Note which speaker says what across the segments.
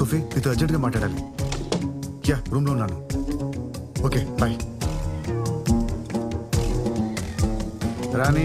Speaker 1: Sophie నీతో అర్జెంట్గా మాట్లాడాలి యా రూమ్లో ఉన్నాను ఓకే బాయ్ రాణి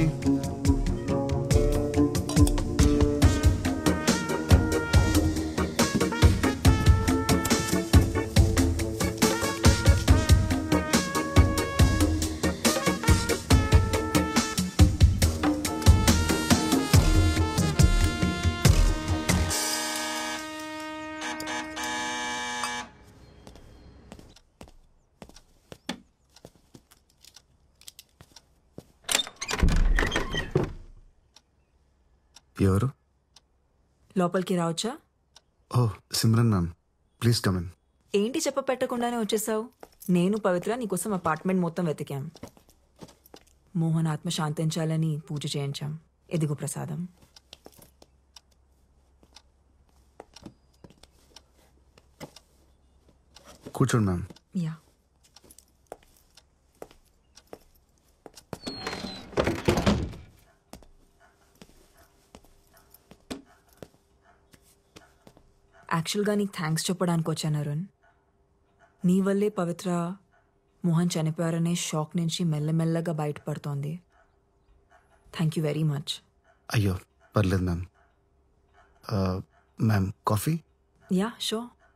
Speaker 1: ఎవరు
Speaker 2: లోపలికి రావచ్చా
Speaker 1: oh Simran ma'am please come in
Speaker 2: ఏంటి చెప్ప పెట్టకుండానే వచ్చేసావు నేను పవిత్ర నీకోసం అపార్ట్మెంట్ మొత్తం వెతికాం మోహన్ ఆత్మ శాంతించాలని పూజ చేయించాం ఎదిగు ప్రసాదం
Speaker 1: కూర్చోండి మ్యామ్
Speaker 2: యా యాక్చువల్గా నీకు థ్యాంక్స్ చెప్పడానికి వచ్చాను అరుణ్ నీ వల్లే పవిత్ర మోహన్ చనిపోయారనే షాక్ నుంచి మెల్లమెల్లగా బయటపడుతోంది థ్యాంక్ యూ వెరీ మచ్
Speaker 1: అయ్యో పర్లేదు మ్యామ్ ఆ, మ్యామ్ కాఫీ
Speaker 2: యా షో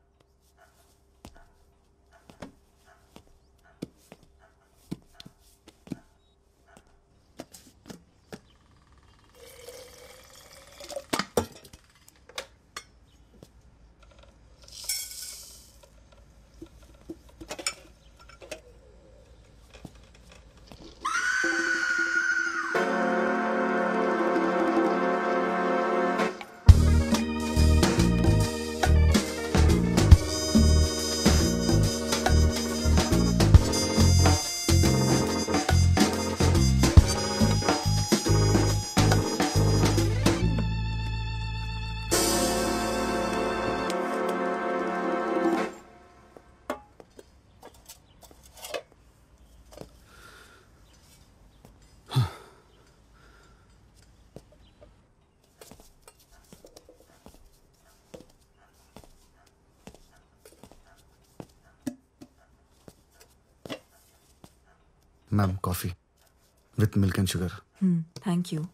Speaker 1: ma'am coffee with milk and sugar
Speaker 2: thank you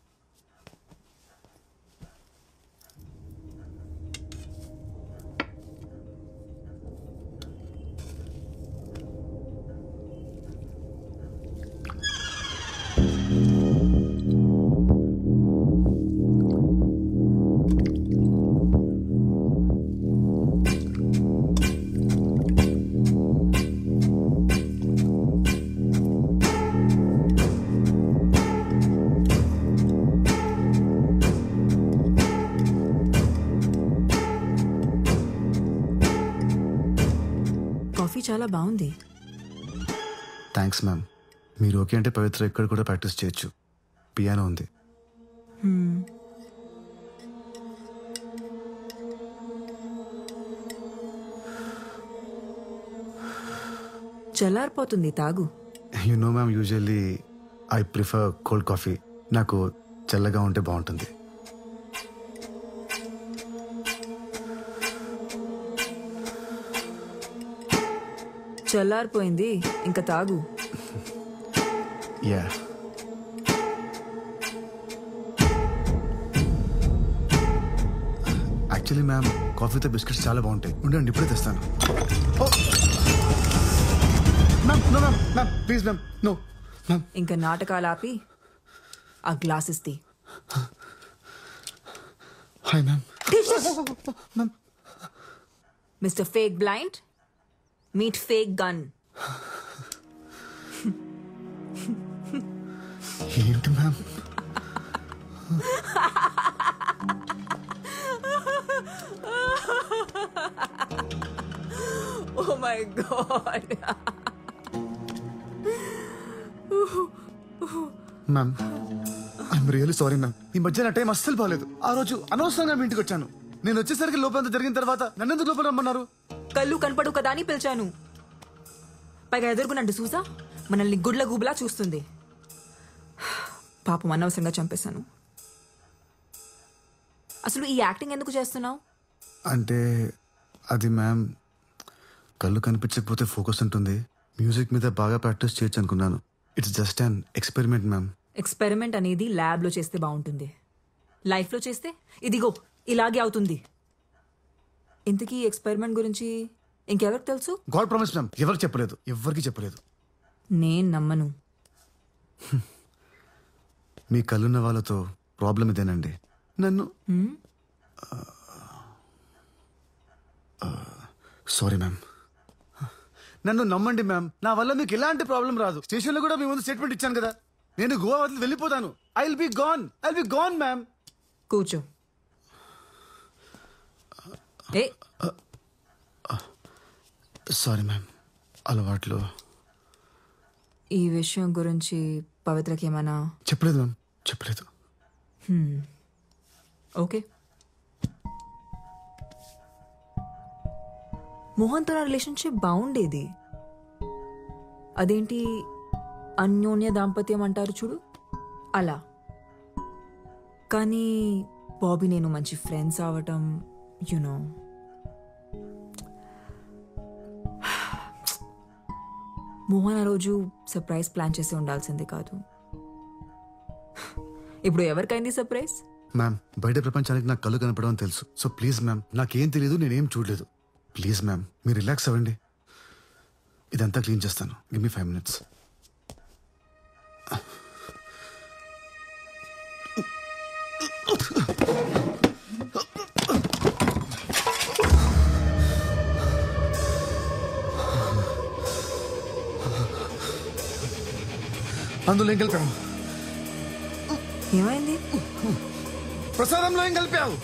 Speaker 2: coffee చాలా బాగుంది
Speaker 1: థ్యాంక్స్ మ్యామ్ మీరు ఓకే అంటే పవిత్ర ఇక్కడ కూడా ప్రాక్టీస్ చేయొచ్చు పియానో ఉంది
Speaker 2: చల్లారిపోతుంది తాగు
Speaker 1: you know ma'am usually I prefer cold coffee నాకు చల్లగా ఉంటే బాగుంటుంది
Speaker 2: చల్లారిపోయింది ఇంకా తాగు
Speaker 1: యా యాక్చువల్లీ మ్యామ్ కాఫీతో బిస్కెట్స్ చాలా బాగుంటాయి ఉండండి ఇప్పుడే తెస్తాను ma'am no ma'am ma'am please ma'am no ma'am
Speaker 2: ఇంకా నాటకాలు ఆపి ఆ గ్లాసెస్ తీ
Speaker 1: hi ma'am
Speaker 2: mister fake blind meet fake gun
Speaker 1: ఏంటి ma'am
Speaker 2: oh my god
Speaker 1: ma'am I'm really sorry ma'am ఈ మధ్య నా టైం అస్సలు బాగాలేదు ఆ రోజు అనవసరంగా మీ ఇంటికి వచ్చాను నేను వచ్చేసరికి లోపలంతా జరిగిన తర్వాత నన్ను ఎందుకు లోపల రమ్మన్నారు
Speaker 2: కళ్ళు కనపడు కదా అని పిలిచాను పైగా ఎదుర్కొనండి చూసా మనల్ని గుడ్ల గూబులా చూస్తుంది పాపం అనవసరంగా చంపేశాను అసలు ఈ యాక్టింగ్ ఎందుకు చేస్తున్నావు
Speaker 1: అంటే అది మ్యామ్ కళ్ళు కనిపించకపోతే ఫోకస్ ఉంటుంది మ్యూజిక్ మీద బాగా ప్రాక్టీస్ చేయొచ్చు అనుకున్నాను it's just an experiment ma'am
Speaker 2: experiment అనేది ల్యాబ్లో చేస్తే బాగుంటుంది లైఫ్లో చేస్తే ఇదిగో ఇలాగే అవుతుంది ఇంతకీ ఈ ఎక్స్పెరిమెంట్ గురించి ఇంకెవరికి తెలుసు
Speaker 1: గాడ్ ప్రామిస్ మ్యామ్ ఎవరికి చెప్పలేదు ఎవరికి చెప్పలేదు
Speaker 2: నేను నమ్మను
Speaker 1: మీ కళ్ళున్న వాళ్ళతో ప్రాబ్లం ఇదేనండి నన్ను సారీ మ్యామ్ నన్ను నమ్మండి మ్యామ్ నా వల్ల మీకు ఎలాంటి ప్రాబ్లం రాదు స్టేషన్లో కూడా మీ ముందు స్టేట్మెంట్ ఇచ్చాను కదా నేను గోవా వదిలి వెళ్ళిపోతాను I will be gone I will be gone ma'am
Speaker 2: కూర్చో ఏ
Speaker 1: సారీ మ్యామ్ అలవాట్లు
Speaker 2: ఈ విషయం గురించి పవిత్రకి ఏమైనా
Speaker 1: చెప్పలేదు మ్యామ్ చెప్పలేదు
Speaker 2: ఓకే మోహన్తో నా రిలేషన్షిప్ బాగుండేది అదేంటి అన్యోన్య దాంపత్యం అంటారు చూడు అలా కానీ బాబీ నేను మంచి ఫ్రెండ్స్ అవటం యునో మోహన్ ఆ రోజు సర్ప్రైజ్ ప్లాన్ చేసి ఉండాల్సింది కాదు ఇప్పుడు ఎవరికైంది సర్ప్రైజ్
Speaker 1: మ్యామ్ బయట ప్రపంచానికి నాకు కళ్ళు కనపడమని తెలుసు సో ప్లీజ్ మ్యామ్ నాకేం తెలియదు నేనేం చూడలేదు ప్లీజ్ మ్యామ్ మీరు రిలాక్స్ అవ్వండి ఇదంతా క్లీన్ చేస్తాను గివ్ మీ ఫైవ్ మినిట్స్ అందులో ఏం కలిపావు
Speaker 2: ఏమైంది
Speaker 1: ప్రసాదంలో ఏం కలిపావు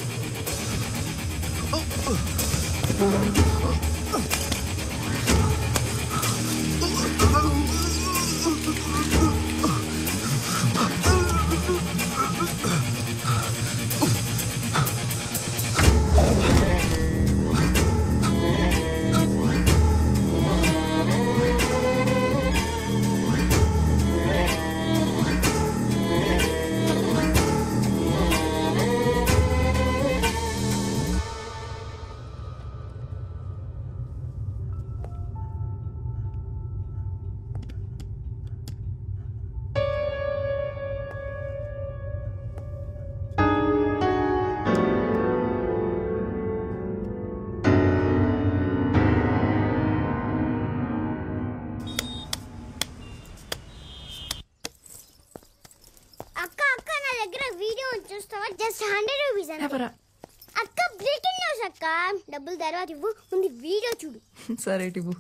Speaker 3: అక్క అక్క నా దగ్గర వీడియో ఉంది చూస్తావా జస్ట్ హండ్రెడ్ రూపీస్ అంతే అక్క బ్రేకింగ్ న్యూస్ అక్క డబ్బులు తర్వాత ఇవ్వు ముందు వీడియో చూడు
Speaker 2: సరే టిబు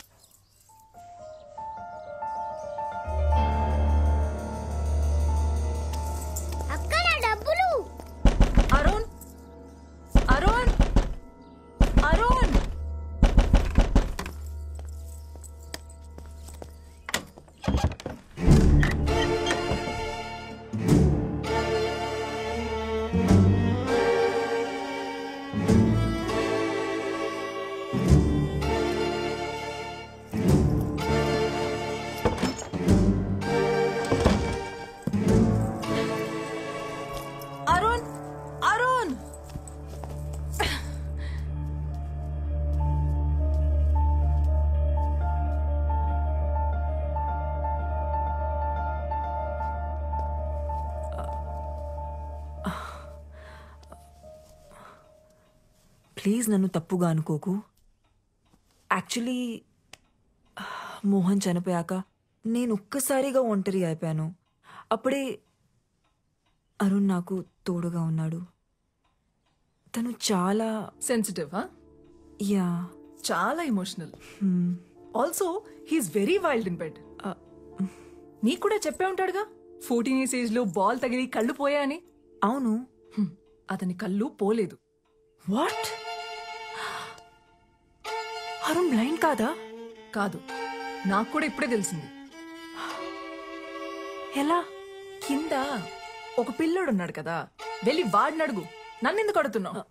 Speaker 3: అక్క నా డబ్బులు
Speaker 2: అరుణ్ అరుణ్ అరుణ్ అరుణ్ అరుణ్ ప్లీజ్ నన్ను తప్పుగా అనుకోకు యాక్చువల్లీ మోహన్ చనిపోయాక నేను ఒక్కసారిగా ఒంటరి అయిపోయాను అప్పుడే అరుణ్ నాకు తోడుగా ఉన్నాడు తను చాలా
Speaker 4: సెన్సిటివ్
Speaker 2: యా
Speaker 4: చాలా emotional also he's very wild in bed నీకు కూడా చెప్పే ఉంటాడుగా ఫోర్టీన్ ఇయర్స్ ఏజ్ లో బాల్ తగిలి కళ్ళు పోయాయని
Speaker 2: అవును
Speaker 4: హ్మ్. అతని కళ్ళు పోలేదు
Speaker 2: వాట్ అరుణ్ బ్లైండ్ కాదా
Speaker 4: కాదు నాకు కూడా ఇప్పుడే తెలిసింది
Speaker 2: ఎలా
Speaker 4: కింద ఒక పిల్లోడు ఉన్నాడు కదా వెళ్ళి వాడిని అడుగు నన్ను ఎందుకు అడుగుతున్నావు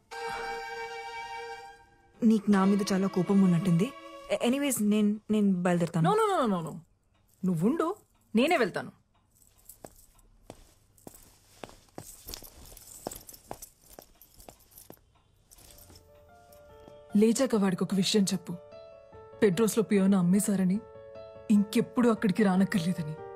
Speaker 2: నీకు నా మీద చాలా కోపం ఉన్నట్టుంది ఎనీవేస్ నేను నేను బయలుదేరుతాను
Speaker 4: no no no no no నువ్వుండు నేనే వెళ్తాను లేచాక వాడికి ఒక విషయం చెప్పు పెడ్రోస్లో పియోన అమ్మేశారని ఇంకెప్పుడు అక్కడికి రానక్కర్లేదని